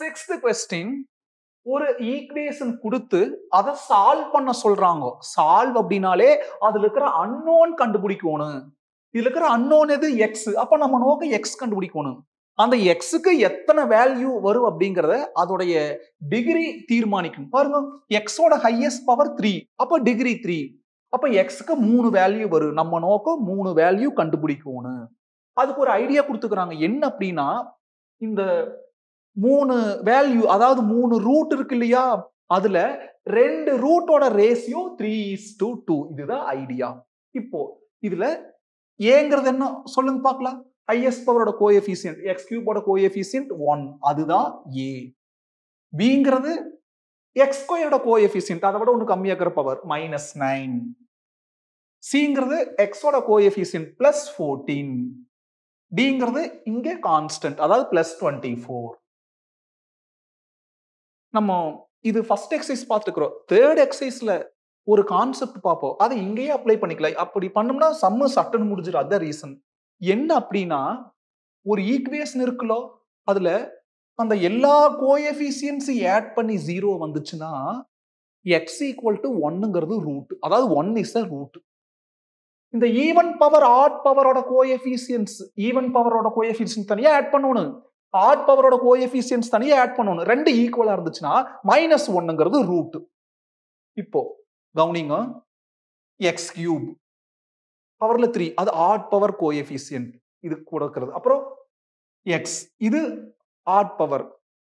sixth question ஒரு equation கொடுத்து அதை சால்வ் பண்ண சொல்றாங்க சால்வ் அப்படின்னாலே அதுல இருக்கிற அன்னோன் கண்டுபிடிக்கணும் இதுல இருக்கிற அன்னோன் எது எக்ஸ் அப்ப நம்ம நோக்க எக்ஸ் கண்டுபிடிக்கணும் அந்த எக்ஸுக்கு எத்தனை வேல்யூ வரும் அப்படிங்கறத அதோடைய டிகிரி தீர்மானிக்கணும் பாருங்க எக்ஸோட ஹையஸ்ட் பவர் த்ரீ அப்ப டிகிரி த்ரீ அப்ப எக்ஸுக்கு மூணு வேல்யூ வரும் நம்ம நோக்கம் மூணு வேல்யூ கண்டுபிடிக்கணும் அதுக்கு ஒரு ஐடியா கொடுத்துக்கிறாங்க என்ன அப்படின்னா இந்த மூணு வேல்யூ அதாவது மூணு ரூட் இருக்கு இல்லையா அதுல ரெண்டு ரூட்டோட ratio three is to two இதுதான் ஐடியா இப்போ இதுல ஏங்கிறது என்ன சொல்லுங்க பார்க்கலாம் ஹையஸ்ட் பவரோட கோஎஃபிசியன்ட் எக்ஸ் கியூபோட கோஎஃபிசியன்ட் ஒன் அதுதான் ஏ பிங்கிறது எக்ஸ் ஸ்கொயரோட கோஎஃபிசியன்ட் அதை விட ஒன்று கம்மியாக்குற பவர் மைனஸ் நைன் சிங்கிறது எக்ஸோட கோஎஃபிசியன்ட் பிளஸ் ஃபோர்டீன் டிங்கிறது இங்கே கான்ஸ்டன்ட் அதாவது பிளஸ் டுவெண்ட்டி ஃபோர் நம்ம இது ஃபர்ஸ்ட் எக்ஸசைஸ் பார்த்துருக்குறோம் தேர்ட் எக்ஸசைஸ்ல ஒரு கான்செப்ட் பார்ப்போம் அதை இங்கேயே அப்ளை பண்ணிக்கலாம் அப்படி பண்ணோம்னா சம்மு சட்டுன்னு முடிஞ்சிடும் அதான் ரீசன் என்ன அப்படின்னா ஒரு ஈக்குவேஷன் இருக்குல்லோ அதுல அந்த எல்லா கோஎஃபிசியன்ஸை ஆட் பண்ணி ஜீரோ வந்துச்சுன்னா எக்ஸ் ஈக்குவல் டு ஒன்னுங்கிறது ரூட் அதாவது ஒன் இஸ் அ ரூட் இந்த ஈவன் பவர் ஆட் பவரோட கோஎஃபிசியன்ஸ் ஈவன் பவரோட கோஎஃபிசியன்ஸ் தனியா ஆட் பண்ணணும் ஆட் பவரோட கோஎஃபிசியன்ஸ் தனியா ஆட் பண்ணணும் ரெண்டு ஈக்குவலா இருந்துச்சுன்னா மைனஸ் ஒன்னுங்கிறது ரூட் இப்போ கவுனிங்க எக்ஸ் கியூப் பவர்ல த்ரீ அது ஆட் பவர் கோஎஃபிசியன்ட் இது கொடுக்கிறது அப்புறம் எக்ஸ் இது ஆட் பவர்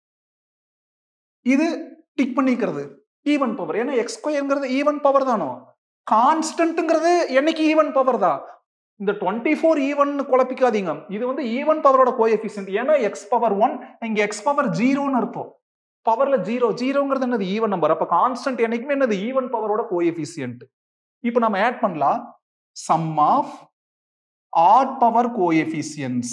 இது டிக் பண்ணிக்கிறது ஈவன் பவர் ஏன்னா எக்ஸ் ஸ்கொயர்ங்கிறது ஈவன் பவர் தானோ கான்ஸ்டன்ட்ங்கிறது என்னைக்கு ஈவன் பவர் தான் இந்த டுவெண்ட்டி ஃபோர் ஈவன் குழப்பிக்காதீங்க இது வந்து ஈவன் பவரோட கோஎஃபிஷியன்ட் ஏன்னா எக்ஸ் பவர் ஒன் இங்க எக்ஸ் பவர் ஜீரோன்னு அர்த்தம் பவர்ல ஜீரோ ஜீரோங்கிறது என்னது ஈவன் நம்பர் அப்ப கான்ஸ்டன்ட் என்னைக்குமே என்னது ஈவன் பவரோட கோஎஃபிஷியன்ட் இப்போ நம்ம ஆட் பண்ணலாம் sum of odd power coefficients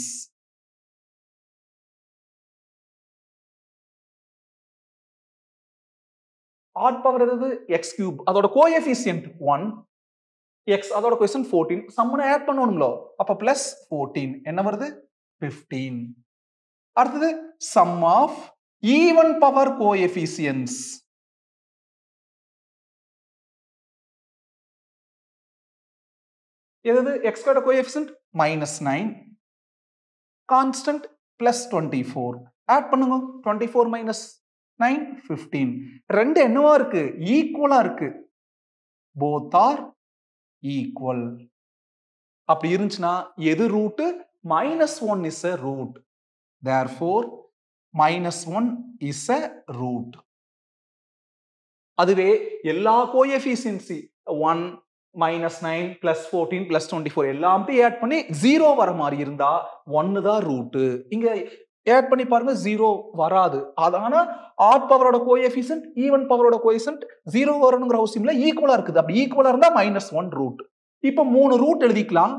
odd power எது எக்ஸ் கியூப் அதோட கோஎஃபிஷியன்ட் ஒன் எக்ஸ் அதோட கொஸ்டின் ஃபோர்டீன் சம்மனை ஆட் பண்ணணும்ல அப்ப பிளஸ் ஃபோர்டீன் என்ன வருது பிப்டீன் அடுத்தது sum of even power coefficients எது எக்ஸ்கோட coefficient minus nine constant plus twenty four add பண்ணுங்க twenty four minus nine fifteen ரெண்டு என்னவா இருக்கு ஈக்குவலா இருக்கு போத் ஆர் ஈக்குவல் அப்படி இருந்துச்சுன்னா எது root minus one is a root therefore minus one is a root அதுவே எல்லா கோஎஃபிசியன்சி one minus nine plus fourteen plus twenty four எல்லாத்தையும் ஆட் பண்ணி ஜீரோ வர மாதிரி இருந்தா ஒன்னு தான் ரூட்டு இங்க ஆட் பண்ணி பாருங்க ஜீரோ வராது அதான ஆட் பவரோட கோஎஃபிஷியன்ட் ஈவன் பவரோட கோஎஃபிஷியன்ட் ஜீரோ வரணுங்கிற அவசியம் இல்லை ஈக்குவலா இருக்குது அப்படி ஈக்குவலா இருந்தா மைனஸ் ஒன் ரூட் இப்ப மூணு ரூட் எழுதிக்கலாம்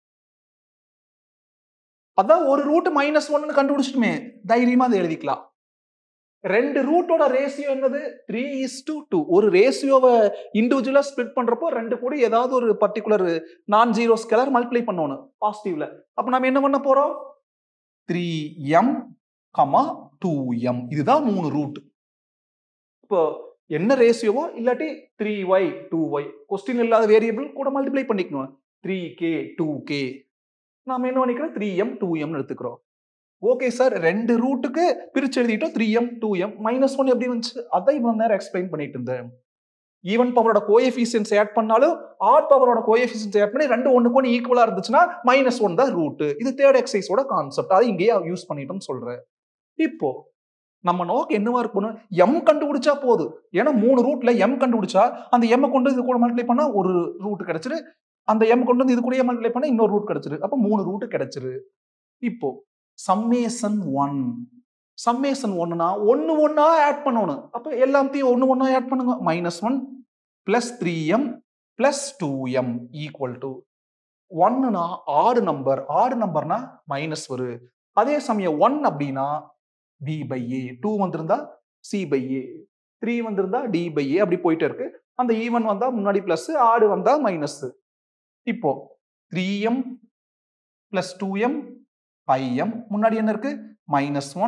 அதான் ஒரு ரூட் மைனஸ் ஒன்னு கண்டுபிடிச்சிட்டுமே தைரியமா அதை எழுதிக்கலாம் ரெண்டு ரூட்டோட ரேஷியோ என்னது த்ரீ இஸ் டு டூ ஒரு ரேஷியோவை இண்டிவிஜுவலா ஸ்பிளிட் பண்றப்போ ரெண்டு கூட ஏதாவது ஒரு பர்டிகுலர் நான் ஜீரோ ஸ்கேலர் மல்டிப்ளை பண்ணணும் பாசிட்டிவ்ல அப்ப நம்ம என்ன பண்ண போறோம் three M comma two M இதுதான் மூணு ரூட் இப்போ என்ன ரேஷியோவோ இல்லாட்டி three Y two Y question இல்லாத வேரியபிள் கூட மல்டிப்ளை பண்ணிக்கணும் த்ரீ கே டூ கே நாம என்ன பண்ணிக்கிறோம் த்ரீ எம் டூ எம் எடுத்துக்கிறோம் ஓகே சார் ரெண்டு ரூட்டுக்கு பிரிச்சு எழுதிட்டோம் three M two M minus one எப்படி வந்துச்சு அதான் இவ்வளவு நேரம் எக்ஸ்பிளைன் பண்ணிட்டு இருந்தேன் ஈவன் பவரோட கோஎஃபிஷியன்ஸ் ஆட் பண்ணாலும் ஆட் பவரோட கோஎஃபிஷியன்ஸ் ஆட் பண்ணி ரெண்டு ஒண்ணுக்கு ஒன்று ஈக்குவலா இருந்துச்சுன்னா மைனஸ் ஒன் தான் ரூட் இது தேர்ட் எக்ஸைஸோட கான்செப்ட் அதை இங்கேயே யூஸ் பண்ணிட்டோம்னு சொல்றேன் இப்போ நம்ம நோக்கு என்னவா இருக்கணும் எம் கண்டுபிடிச்சா போதும் ஏன்னா மூணு ரூட்ல எம் கண்டுபிடிச்சா அந்த எம் கொண்டு இது கூட மல்டிப்ளை பண்ணா ஒரு ரூட் கிடைச்சிரு அந்த எம் கொண்டு வந்து இது கூட மல்டிப்ளை பண்ணா இன்னொரு ரூட் கிடைச்சிரு அப்ப மூணு ரூட் கிடைச்சிரு இப்போ சம்மேசன் ஒன் சம்மேசன் ஒன்னுனா ஒன்னு ஒன்னா ஆட் பண்ணணும் அப்ப எல்லாத்தையும் ஒன்னு ஒன்னா ஆட் பண்ணுங்க minus one plus three M plus two M equal to ஒன்னுனா ஆறு நம்பர் ஆறு நம்பர்னா மைனஸ் வரு அதே சமயம் ஒன் அப்படின்னா பி பை ஏ டூ வந்திருந்தா சி பை ஏ த்ரீ வந்திருந்தா டி பை ஏ அப்படி போயிட்டே இருக்கு அந்த ஈவன் வந்தா முன்னாடி பிளஸ் ஆடு வந்தா மைனஸ் இப்போ three M plus two M five M முன்னாடி என்ன இருக்கு minus one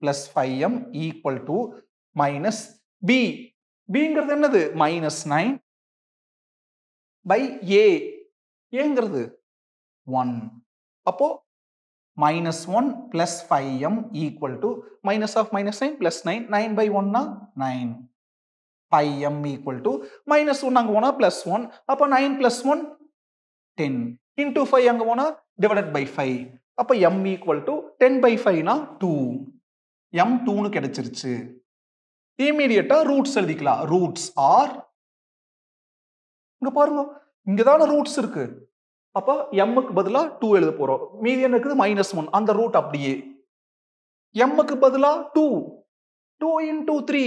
plus five M equal to minus B பிங்கிறது என்னது மைனஸ் நைன் பை ஏ ஏங்கிறது ஒன் அப்போ minus one plus five M equal to minus of minus nine plus nine nine by ஒன்னா nine five M equal to minus one அங்கே போனால் plus one அப்போ nine plus one ten into five அங்கே போனால் divided by five அப்போ M equal to ten by ஃபைவ்னா two M டூன்னு கிடைச்சிருச்சு இமீடியட்டா ரூட்ஸ் எழுதிக்கலாம் ரூட்ஸ் ஆர் இங்க பாருங்க இங்க தானே ரூட்ஸ் இருக்கு அப்ப எம்முக்கு பதிலா டூ எழுத போறோம் மீதி என்ன இருக்குது மைனஸ் ஒன் அந்த ரூட் அப்படியே எம்முக்கு பதிலா two two into three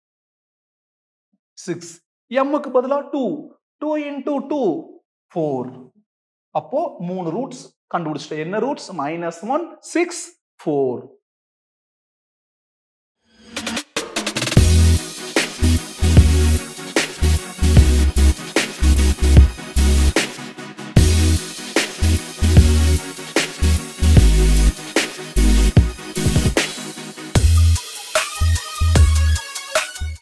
six எம்முக்கு பதிலா two two into two four அப்போ மூணு ரூட்ஸ் கண்டுபிடிச்சிட்டேன் என்ன roots minus one six four